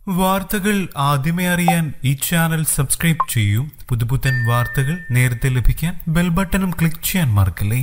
വാർത്തകൾ ആദ്യമേ അറിയാൻ ഈ ചാനൽ സബ്സ്ക്രൈബ് ചെയ്യൂ പുതുപുത്തൻ വാർത്തകൾ നേരത്തെ ലഭിക്കാൻ ബെൽ ബട്ടണും ക്ലിക്ക് ചെയ്യാൻ മറക്കല്ലേ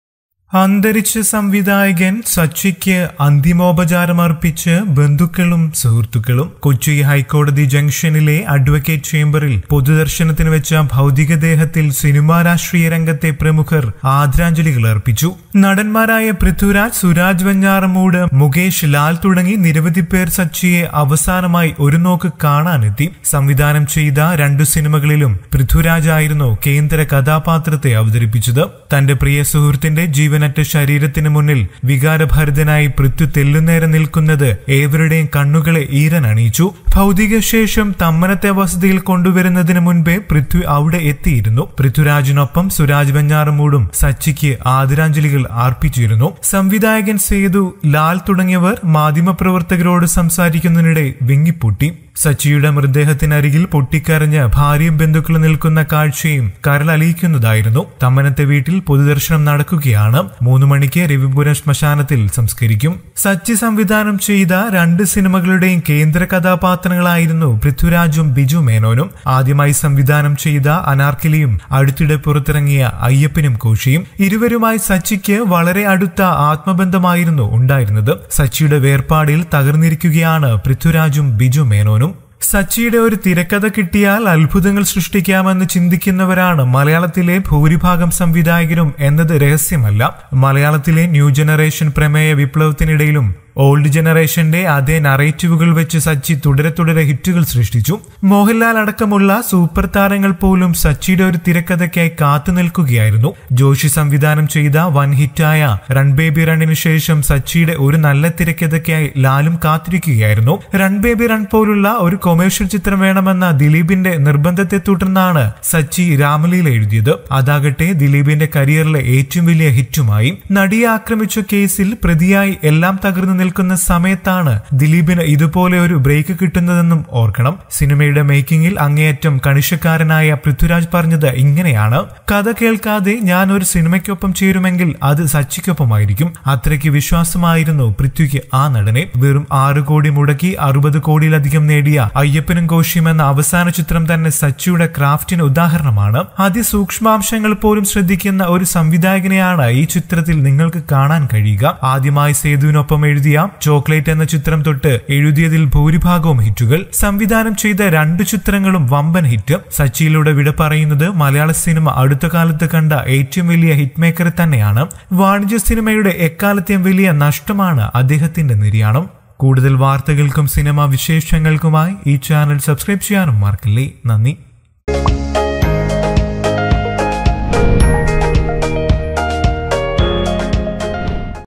അന്തരിച്ച സംവിധായകൻ സച്ചിക്ക് അന്തിമോപചാരം അർപ്പിച്ച് ബന്ധുക്കളും സുഹൃത്തുക്കളും കൊച്ചി ഹൈക്കോടതി ജംഗ്ഷനിലെ അഡ്വക്കേറ്റ് ചേംബറിൽ പൊതുദർശനത്തിന് വെച്ച ഭൗതികദേഹത്തിൽ സിനിമാ രാഷ്ട്രീയ രംഗത്തെ പ്രമുഖർ ആദരാഞ്ജലികൾ അർപ്പിച്ചു നടന്മാരായ പൃഥ്വിരാജ് സുരാജ് വെഞ്ഞാറമൂട് മുകേഷ് ലാൽ തുടങ്ങി നിരവധി പേർ സച്ചിയെ അവസാനമായി ഒരു നോക്ക് കാണാനെത്തി സംവിധാനം ചെയ്ത രണ്ടു സിനിമകളിലും പൃഥ്വിരാജ് ആയിരുന്നു കേന്ദ്ര കഥാപാത്രത്തെ അവതരിപ്പിച്ചത് തന്റെ പ്രിയ സുഹൃത്തിന്റെ ജീവനറ്റ ശരീരത്തിന് മുന്നിൽ വികാരഭരിതനായി പൃഥ്വി തെല്ലുനേരെ നിൽക്കുന്നത് ഏവരുടെയും കണ്ണുകളെ ഈരനണിയിച്ചു ഭൗതിക ശേഷം തമ്മനത്തെ വസതിയിൽ കൊണ്ടുവരുന്നതിന് മുൻപേ പൃഥ്വി അവിടെ എത്തിയിരുന്നു പൃഥ്വിരാജിനൊപ്പം സുരാജ് വെഞ്ഞാറമൂടും സച്ചിക്ക് ആദരാഞ്ജലികൾ അർപ്പിച്ചിരുന്നു സംവിധായകൻ സേതു ലാൽ തുടങ്ങിയവർ മാധ്യമപ്രവർത്തകരോട് സംസാരിക്കുന്നതിനിടെ വിങ്ങിപ്പൊട്ടി സച്ചിയുടെ മൃതദേഹത്തിനരികിൽ പൊട്ടിക്കരഞ്ഞ് ഭാര്യയും ബന്ധുക്കളും നിൽക്കുന്ന കാഴ്ചയും കരളലിയിക്കുന്നതായിരുന്നു തമ്മനത്തെ വീട്ടിൽ പൊതുദർശനം നടക്കുകയാണ് മൂന്ന് മണിക്ക് രവിപുരം ശ്മശാനത്തിൽ സംസ്കരിക്കും സച്ചി സംവിധാനം ചെയ്ത രണ്ട് സിനിമകളുടെയും കേന്ദ്ര കഥാപാത്രങ്ങളായിരുന്നു പൃഥ്വിരാജും ബിജു മേനോനും ആദ്യമായി സംവിധാനം ചെയ്ത അനാർക്കിലിയും അടുത്തിടെ പുറത്തിറങ്ങിയ അയ്യപ്പനും കോശിയും ഇരുവരുമായി സച്ചിക്ക് വളരെ അടുത്ത ആത്മബന്ധമായിരുന്നു ഉണ്ടായിരുന്നത് സച്ചിയുടെ വേർപാടിൽ തകർന്നിരിക്കുകയാണ് പൃഥ്വിരാജും ബിജു മേനോനും സച്ചിയുടെ ഒരു തിരക്കഥ കിട്ടിയാൽ അത്ഭുതങ്ങൾ സൃഷ്ടിക്കാമെന്ന് ചിന്തിക്കുന്നവരാണ് മലയാളത്തിലെ ഭൂരിഭാഗം സംവിധായകരും എന്നത് രഹസ്യമല്ല മലയാളത്തിലെ ന്യൂ ജനറേഷൻ പ്രമേയ വിപ്ലവത്തിനിടയിലും ഓൾഡ് ജനറേഷന്റെ അതേ നറേറ്റീവുകൾ വെച്ച് സച്ചി തുടരെ തുടരെ ഹിറ്റുകൾ സൃഷ്ടിച്ചു മോഹൻലാൽ അടക്കമുള്ള സൂപ്പർ താരങ്ങൾ പോലും സച്ചിയുടെ ഒരു തിരക്കഥയ്ക്കായി കാത്തു നിൽക്കുകയായിരുന്നു ജോഷി സംവിധാനം ചെയ്ത വൻ ഹിറ്റായ റൺ ബേബി റണ്ണിന് ശേഷം സച്ചിയുടെ ഒരു നല്ല തിരക്കഥയ്ക്കായി ലാലും കാത്തിരിക്കുകയായിരുന്നു റൺ ബേബി റൺ പോലുള്ള ഒരു കൊമേഴ്ഷ്യൽ ചിത്രം വേണമെന്ന ദിലീപിന്റെ നിർബന്ധത്തെ തുടർന്നാണ് സച്ചി രാമലീല എഴുതിയത് അതാകട്ടെ ദിലീപിന്റെ കരിയറിലെ ഏറ്റവും വലിയ ഹിറ്റുമായി നടിയെ ആക്രമിച്ച കേസിൽ പ്രതിയായി എല്ലാം തകർന്നു നിൽക്കുന്ന സമയത്താണ് ദിലീപിന് ഇതുപോലെ ഒരു ബ്രേക്ക് കിട്ടുന്നതെന്നും ഓർക്കണം സിനിമയുടെ മേക്കിംഗിൽ അങ്ങേയറ്റം കണിശക്കാരനായ പൃഥ്വിരാജ് പറഞ്ഞത് ഇങ്ങനെയാണ് കഥ കേൾക്കാതെ ഞാൻ ഒരു സിനിമയ്ക്കൊപ്പം ചേരുമെങ്കിൽ അത് സച്ചിക്കൊപ്പമായിരിക്കും അത്രയ്ക്ക് വിശ്വാസമായിരുന്നു പൃഥ്വിക്ക് ആ നടനെ വെറും ആറ് കോടി മുടക്കി അറുപത് കോടിയിലധികം നേടിയ അയ്യപ്പനും കോശിയും എന്ന അവസാന ചിത്രം തന്നെ സച്ചിയുടെ ക്രാഫ്റ്റിന് ഉദാഹരണമാണ് അതിസൂക്ഷ്മാംശങ്ങൾ പോലും ശ്രദ്ധിക്കുന്ന ഒരു സംവിധായകനെയാണ് ഈ ചിത്രത്തിൽ നിങ്ങൾക്ക് കാണാൻ കഴിയുക ആദ്യമായി സേതുവിനൊപ്പം എഴുതിയ ചോക്ലേറ്റ് എന്ന ചിത്രം തൊട്ട് എഴുതിയതിൽ ഭൂരിഭാഗവും ഹിറ്റുകൾ സംവിധാനം ചെയ്ത രണ്ടു ചിത്രങ്ങളും വമ്പൻ ഹിറ്റ് സച്ചിയിലൂടെ വിട പറയുന്നത് മലയാള സിനിമ അടുത്ത കാലത്ത് കണ്ട ഏറ്റവും വലിയ ഹിറ്റ് മേക്കർ തന്നെയാണ് വാണിജ്യ സിനിമയുടെ എക്കാലത്തെയും വലിയ നഷ്ടമാണ് അദ്ദേഹത്തിന്റെ നിര്യാണം കൂടുതൽ വാർത്തകൾക്കും സിനിമാ വിശേഷങ്ങൾക്കുമായി ഈ ചാനൽ സബ്സ്ക്രൈബ് ചെയ്യാനും മറക്കില്ലേ നന്ദി